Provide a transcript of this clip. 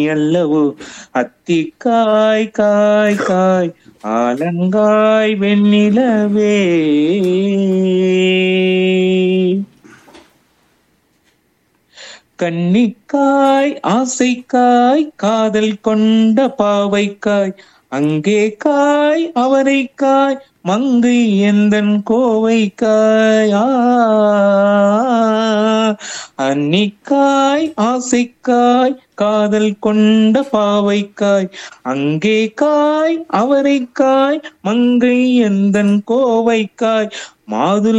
அல்லவோ அத்திக்காய் காய் காய் ஆலங்காய் வெண்ணிலவே கன்னிக்காய் ஆசைக்காய் காதல் கொண்ட பாவைக்காய் அங்கே காய் அவரைக்காய் மங்கை எந்தன் கோவைக்காய் ஆ அன்னிக்காய் ஆசைக்காய் காதல் கொண்ட பாவைக்காய் அங்கே காய் அவரைக்காய் மங்கை எந்தன் கோவைக்காய் மாதுள